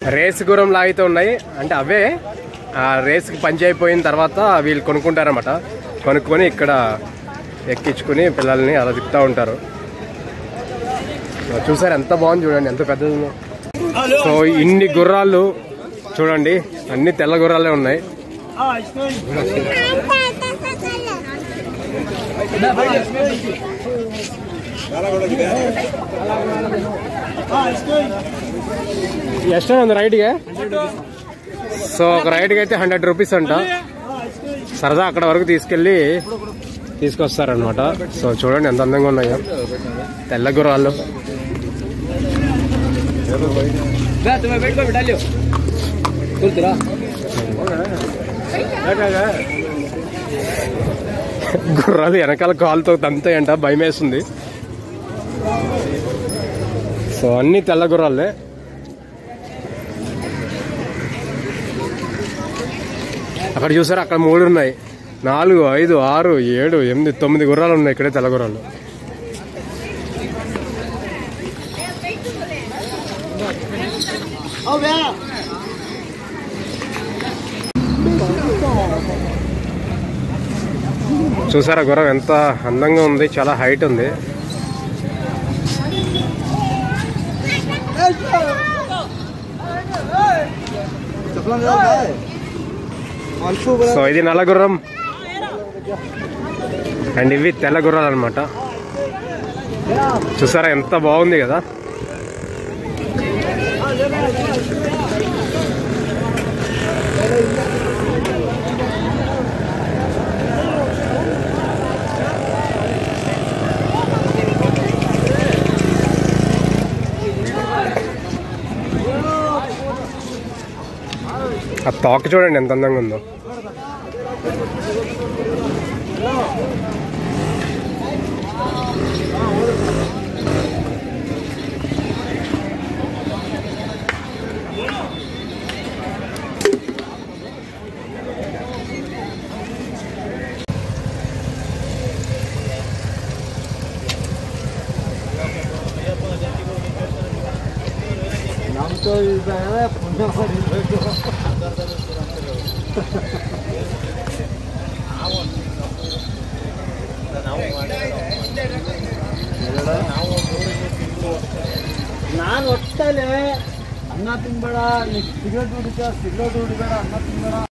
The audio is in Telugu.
రేస్ గురం లాగితే ఉన్నాయి అంటే అవే ఆ రేస్కి పంచి అయిపోయిన తర్వాత వీళ్ళు కొనుక్కుంటారన్నమాట కొనుక్కొని ఇక్కడ ఎక్కించుకుని పిల్లల్ని అలా తిప్పుతూ ఉంటారు సో చూసారు ఎంత బాగుంది చూడండి ఎంత పెద్దది ఉందో సో ఇన్ని గుర్రాలు చూడండి అన్ని తెల్ల గుర్రాలే ఉన్నాయి ಎಷ್ಟು ಒಂದು ರೈಡ್ಗೆ సో ఒక రైడ్కి అయితే హండ్రెడ్ రూపీస్ అంట సరదా అక్కడ వరకు తీసుకెళ్ళి తీసుకొస్తారనమాట సో చూడండి ఎంత అందంగా ఉన్నాయో తెల్ల గుర్రాలు గుర్రాలు వెనకాల కాలుతో తంతాయంట భయం వేస్తుంది సో అన్ని తెల్ల గుర్రాలే అక్కడ చూసారు అక్కడ మూడు ఉన్నాయి నాలుగు ఐదు ఆరు ఏడు ఎనిమిది తొమ్మిది గుర్రాలు ఉన్నాయి ఇక్కడే తెల్ల గుర్రాలు చూసారా గుర్రం ఎంత అందంగా ఉంది చాలా హైట్ ఉంది సో ఇది నల్ల గుర్రం అండ్ ఇవి తెల్ల గుర్రాలు అనమాట చూసారా ఎంత బాగుంది కదా ఆ తోక చూడండి ఎంత అందంగా ఉందో ನಾನು ಒಟ್ಟಲೆ ಅನ್ನ ತಿನ್ಬೇಡ ಸಿಗರೇಟ್ ಹುಡುಕ ಸಿಗರೇಟ್ ಹುಡುಬೇಡ ಅನ್ನ ತಿನ್ಬೇಡ